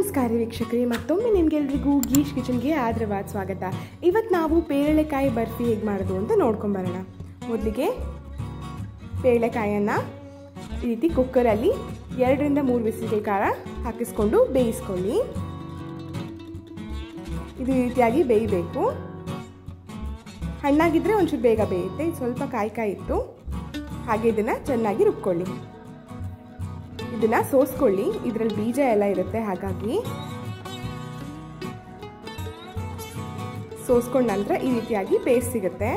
ನಮಸ್ಕಾರ ವೀಕ್ಷಕರೇ ಮತ್ತೊಮ್ಮೆ ನಿಮಗೆಲ್ರಿಗೂ ಗೀಶ್ ಕಿಚನ್ಗೆ ಆದ್ರವಾದ ಸ್ವಾಗತ ಇವತ್ತು ನಾವು ಪೇರಳೆಕಾಯಿ ಬರ್ಫಿ ಹೇಗೆ ಮಾಡೋದು ಅಂತ ನೋಡ್ಕೊಂಬರೋಣ ಮೊದಲಿಗೆ ಪೇರಳೆಕಾಯನ್ನು ಈ ರೀತಿ ಕುಕ್ಕರಲ್ಲಿ ಎರಡರಿಂದ ಮೂರು ಬಿಸಿಲಿಗೆ ಖಾರ ಹಾಕಿಸ್ಕೊಂಡು ಬೇಯಿಸ್ಕೊಳ್ಳಿ ಇದು ಈ ರೀತಿಯಾಗಿ ಬೇಯಬೇಕು ಹಣ್ಣಾಗಿದ್ದರೆ ಒಂಚೂರು ಬೇಗ ಬೇಯುತ್ತೆ ಇದು ಸ್ವಲ್ಪ ಕಾಯಿ ಕಾಯಿ ಇತ್ತು ಹಾಗೆ ಇದನ್ನು ಚೆನ್ನಾಗಿ ರುಬ್ಕೊಳ್ಳಿ ಇದನ್ನ ಸೋಸ್ಕೊಳ್ಳಿ ಇದರಲ್ಲಿ ಬೀಜ ಎಲ್ಲ ಇರುತ್ತೆ ಹಾಗಾಗಿ ಸೋಸ್ಕೊಂಡ ನಂತರ ಈ ರೀತಿಯಾಗಿ ಪೇಸ್ಟ್ ಸಿಗುತ್ತೆ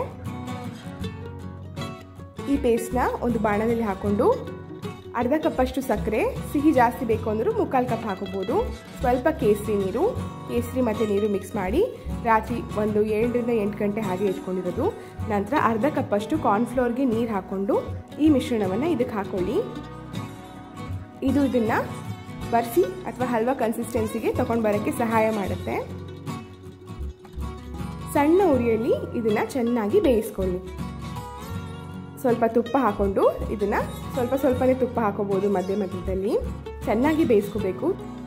ಈ ಪೇಸ್ಟ್ನ ಒಂದು ಬಾಣದಲ್ಲಿ ಹಾಕೊಂಡು ಅರ್ಧ ಕಪ್ಪಷ್ಟು ಸಕ್ಕರೆ ಸಿಹಿ ಜಾಸ್ತಿ ಬೇಕು ಅಂದರೂ ಮುಕ್ಕಾಲು ಕಪ್ ಹಾಕೋಬೋದು ಸ್ವಲ್ಪ ಕೇಸರಿ ನೀರು ಕೇಸರಿ ಮತ್ತು ನೀರು ಮಿಕ್ಸ್ ಮಾಡಿ ರಾತ್ರಿ ಒಂದು ಏಳರಿಂದ ಎಂಟು ಗಂಟೆ ಹಾಗೆ ಇಟ್ಕೊಂಡಿರೋದು ನಂತರ ಅರ್ಧ ಕಪ್ಪಷ್ಟು ಕಾರ್ನ್ಫ್ಲೋರ್ಗೆ ನೀರು ಹಾಕ್ಕೊಂಡು ಈ ಮಿಶ್ರಣವನ್ನು ಇದಕ್ಕೆ ಹಾಕೊಳ್ಳಿ ಇದು ಇದನ್ನು ಬರ್ಫಿ ಅಥವಾ ಹಲ್ವಾ ಕನ್ಸಿಸ್ಟೆನ್ಸಿಗೆ ತಗೊಂಡು ಬರೋಕ್ಕೆ ಸಹಾಯ ಮಾಡುತ್ತೆ ಸಣ್ಣ ಉರಿಯಲ್ಲಿ ಇದನ್ನು ಚೆನ್ನಾಗಿ ಬೇಯಿಸ್ಕೊಳ್ಳಿ ಸ್ವಲ್ಪ ತುಪ್ಪ ಹಾಕೊಂಡು ಇದನ್ನು ಸ್ವಲ್ಪ ಸ್ವಲ್ಪನೇ ತುಪ್ಪ ಹಾಕೋಬೋದು ಮಧ್ಯ ಮಧ್ಯದಲ್ಲಿ ಚೆನ್ನಾಗಿ ಬೇಯಿಸ್ಕೋಬೇಕು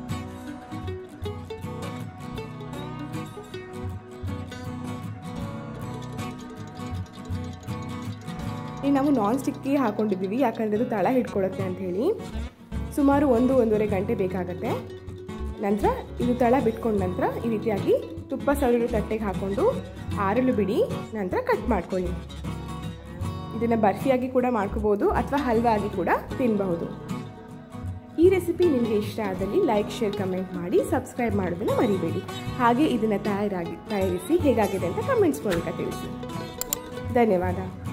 ಈ ನಾವು ನಾನ್ ಸ್ಟಿಕ್ಗೆ ಹಾಕೊಂಡಿದ್ದೀವಿ ಯಾಕಂದರೆ ಅದು ತಳ ಹಿಡ್ಕೊಳುತ್ತೆ ಅಂತ ಹೇಳಿ ಸುಮಾರು ಒಂದು ಒಂದೂವರೆ ಗಂಟೆ ಬೇಕಾಗತ್ತೆ ನಂತರ ಇದು ತಳ ಬಿಟ್ಕೊಂಡ ನಂತರ ಈ ರೀತಿಯಾಗಿ ತುಪ್ಪ ಸರಳು ತಟ್ಟೆಗೆ ಹಾಕ್ಕೊಂಡು ಆರಲು ಬಿಡಿ ನಂತರ ಕಟ್ ಮಾಡ್ಕೊಳ್ಳಿ ಇದನ್ನು ಬರ್ಫಿಯಾಗಿ ಕೂಡ ಮಾಡ್ಕೋಬೋದು ಅಥವಾ ಹಲ್ವಾ ಆಗಿ ಕೂಡ ತಿನ್ನಬಹುದು ಈ ರೆಸಿಪಿ ನಿಮಗೆ ಇಷ್ಟ ಆದಲ್ಲಿ ಲೈಕ್ ಶೇರ್ ಕಮೆಂಟ್ ಮಾಡಿ ಸಬ್ಸ್ಕ್ರೈಬ್ ಮಾಡೋದನ್ನು ಮರಿಬೇಡಿ ಹಾಗೆ ಇದನ್ನು ತಯಾರಾಗಿ ತಯಾರಿಸಿ ಹೇಗಾಗಿದೆ ಅಂತ ಕಮೆಂಟ್ಸ್ ಮೂಲಕ ತಿಳಿಸಿ ಧನ್ಯವಾದ